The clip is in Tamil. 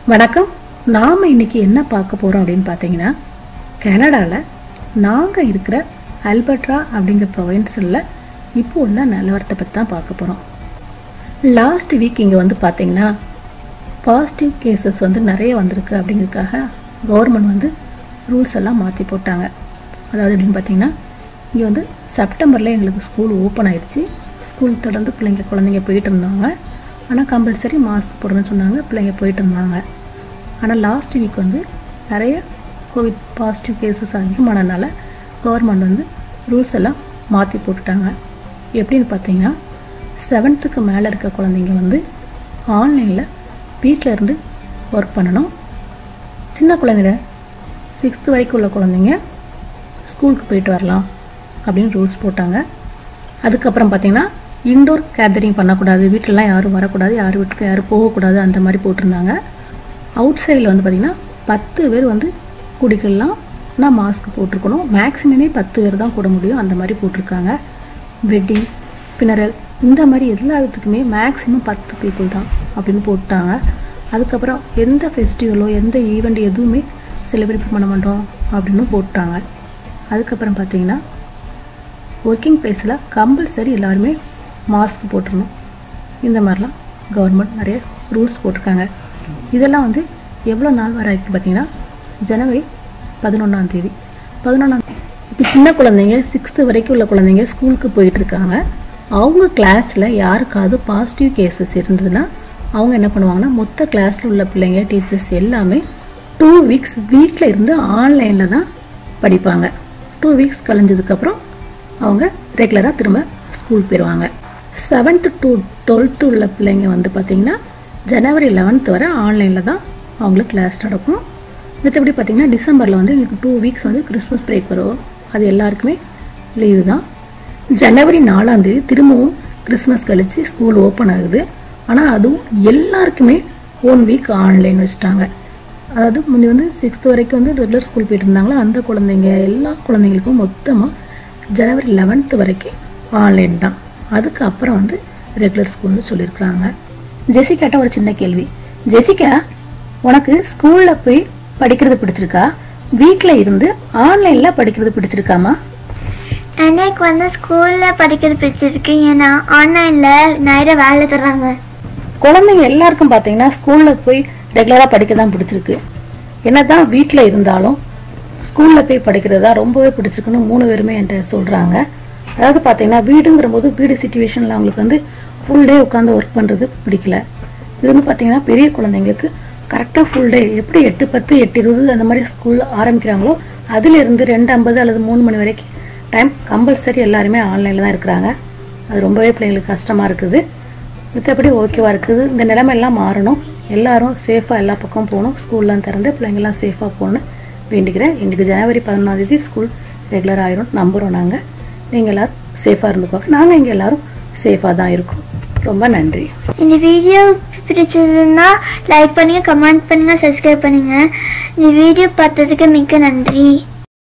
வணக்கம் நாம் இன்னைக்கு என்ன பார்க்க போகிறோம் அப்படின்னு பார்த்தீங்கன்னா கனடாவில் நாங்கள் இருக்கிற அல்பர்ட்ரா அப்படிங்கிற ப்ரொவின்ஸில் இப்போ உள்ள நிலவரத்தை பற்றி தான் பார்க்க போகிறோம் லாஸ்ட் வீக் இங்கே வந்து பார்த்தீங்கன்னா பாசிட்டிவ் கேசஸ் வந்து நிறைய வந்திருக்கு அப்படிங்கிறதுக்காக கவர்மெண்ட் வந்து ரூல்ஸ் எல்லாம் மாற்றி போட்டாங்க அதாவது எப்படின்னு பார்த்தீங்கன்னா இங்கே வந்து செப்டம்பரில் எங்களுக்கு ஸ்கூல் ஓப்பன் ஆயிடுச்சு ஸ்கூல் தொடர்ந்து பிள்ளைங்க குழந்தைங்க போயிட்டு இருந்தாங்க ஆனால் கம்பல்சரி மாஸ்க் போடணும்னு சொன்னாங்க பிள்ளைங்க போயிட்டு இருந்தாங்க ஆனால் லாஸ்ட் வீக் வந்து நிறைய கோவிட் பாசிட்டிவ் கேசஸ் அதிகமானனால கவர்மெண்ட் வந்து ரூல்ஸ் எல்லாம் மாற்றி போட்டுட்டாங்க எப்படின்னு பார்த்தீங்கன்னா செவன்த்துக்கு மேலே இருக்க குழந்தைங்க வந்து ஆன்லைனில் வீட்டில் இருந்து ஒர்க் பண்ணணும் சின்ன குழந்தைங்க சிக்ஸ்த்து வரைக்கும் உள்ள குழந்தைங்க ஸ்கூலுக்கு போயிட்டு வரலாம் அப்படின்னு ரூல்ஸ் போட்டாங்க அதுக்கப்புறம் பார்த்தீங்கன்னா இன்டோர் கேதரிங் பண்ணக்கூடாது வீட்டிலலாம் யாரும் வரக்கூடாது யார் வீட்டுக்கு யாரும் போகக்கூடாது அந்த மாதிரி போட்டிருந்தாங்க அவுட் சைடில் வந்து பார்த்திங்கன்னா பத்து பேர் வந்து குடிக்கலாம் ஆனால் மாஸ்க் போட்டிருக்கணும் மேக்ஸிமமே பத்து பேர் தான் கூட முடியும் அந்த மாதிரி போட்டிருக்காங்க வெட்டிங் பினரல் இந்த மாதிரி எல்லா விதத்துக்குமே மேக்ஸிமம் பத்து பீப்புள் தான் அப்படின்னு போட்டாங்க அதுக்கப்புறம் எந்த ஃபெஸ்டிவலோ எந்த ஈவெண்ட் எதுவுமே செலிப்ரேட் பண்ண மாட்டோம் அப்படின்னு போட்டாங்க அதுக்கப்புறம் பார்த்தீங்கன்னா ஒர்க்கிங் பிளேஸில் கம்பல்சரி எல்லாருமே மாஸ்க் போட்டுடணும் இந்த மாதிரிலாம் கவர்மெண்ட் நிறைய ரூல்ஸ் போட்டிருக்காங்க இதெல்லாம் வந்து எவ்வளோ நாள் வரை ஆயிருக்கு பார்த்தீங்கன்னா ஜனவரி பதினொன்றாம் தேதி பதினொன்றாம் இப்போ சின்ன குழந்தைங்க சிக்ஸ்த்து வரைக்கும் உள்ள குழந்தைங்க ஸ்கூலுக்கு போயிட்டு இருக்காங்க அவங்க கிளாஸில் யாருக்காவது பாசிட்டிவ் கேசஸ் இருந்ததுன்னா அவங்க என்ன பண்ணுவாங்கன்னா மொத்த கிளாஸில் உள்ள பிள்ளைங்க டீச்சர்ஸ் எல்லாமே டூ வீக்ஸ் வீட்டில் இருந்து ஆன்லைனில் தான் படிப்பாங்க டூ வீக்ஸ் கழிஞ்சதுக்கப்புறம் அவங்க ரெகுலராக திரும்ப ஸ்கூல் போயிடுவாங்க செவன்த்து டு டுவெல்த்து உள்ள பிள்ளைங்க வந்து பார்த்திங்கன்னா ஜனவரி லெவன்த் வரை ஆன்லைனில் தான் அவங்களுக்கு கிளாஸ் நடக்கும் மற்றபடி பார்த்திங்கன்னா டிசம்பரில் வந்து எங்களுக்கு டூ வீக்ஸ் வந்து கிறிஸ்மஸ் பிரேக் வரும் அது எல்லாருக்குமே லீவு தான் ஜனவரி நாலாந்தேதி திரும்பவும் கிறிஸ்மஸ் கழித்து ஸ்கூல் ஓப்பன் ஆகுது ஆனால் அதுவும் எல்லாருக்குமே ஒன் வீக் ஆன்லைன் வச்சுட்டாங்க அதாவது முந்தி வந்து சிக்ஸ்த் வரைக்கும் வந்து ரெகுலர் ஸ்கூல் போயிட்டு இருந்தாங்களோ அந்த குழந்தைங்க எல்லா குழந்தைங்களுக்கும் மொத்தமாக ஜனவரி லெவன்த்து வரைக்கும் ஆன்லைன் தான் அதுக்கப்புறம் வந்து ரெகுலர் ஸ்கூல்னு சொல்லியிருக்கிறாங்க ஜெசிகாட்ட ஒரு சின்ன கேள்வி ஜெசிகா உனக்கு ஸ்கூலில் போய் படிக்கிறது பிடிச்சிருக்கா வீட்டில் இருந்து ஆன்லைனில் படிக்கிறது பிடிச்சிருக்காமா எனக்கு வந்து ஸ்கூல்ல படிக்கிறது பிடிச்சிருக்கு ஏன்னா ஆன்லைன்ல நிறைய வேலை தர்றாங்க குழந்தைங்க எல்லாருக்கும் பார்த்தீங்கன்னா ஸ்கூலில் போய் ரெகுலராக படிக்க தான் பிடிச்சிருக்கு என்னதான் வீட்டில் இருந்தாலும் ஸ்கூலில் போய் படிக்கிறது தான் ரொம்பவே பிடிச்சிருக்குன்னு மூணு பேருமே என்கிட்ட சொல்கிறாங்க அதாவது பார்த்தீங்கன்னா வீடுங்கிற போது வீடு சுச்சுவேஷனில் அவங்களுக்கு வந்து ஃபுல் டே உட்காந்து ஒர்க் பண்ணுறது பிடிக்கல இது வந்து பார்த்தீங்கன்னா பெரிய குழந்தைங்களுக்கு கரெக்டாக ஃபுல் டே எப்படி எட்டு பத்து எட்டு இருபது அந்த மாதிரி ஸ்கூல் ஆரம்பிக்கிறாங்களோ அதிலிருந்து ரெண்டு ஐம்பது அல்லது மூணு மணி வரைக்கும் டைம் கம்பல்சரி எல்லாருமே ஆன்லைனில் தான் இருக்கிறாங்க அது ரொம்பவே பிள்ளைங்களுக்கு கஷ்டமாக இருக்குது மற்றபடி ஓகேவாக இருக்குது இந்த நிலைமையெல்லாம் மாறணும் எல்லாரும் சேஃபாக எல்லா பக்கம் போகணும் ஸ்கூல்லாம் திறந்து பிள்ளைங்கள்லாம் சேஃபாக போகணும்னு வேண்டிக்கிறேன் எங்களுக்கு ஜனவரி பதினொன்றாம் தேதி ஸ்கூல் ரெகுலர் ஆயிரும் நம்புகிறோம் நாங்கள் நீங்கள் எல்லோரும் சேஃபாக இருந்துக்கோங்க நாங்கள் இங்கே எல்லோரும் சேஃபாக தான் இருக்கோம் ரொம்ப நன்றி இந்த வீடியோ பிடிச்சதுன்னா லைக் பண்ணுங்க கமெண்ட் பண்ணுங்க சப்ஸ்கிரைப் பண்ணுங்க இந்த வீடியோ பார்த்ததுக்கு மிக்க நன்றி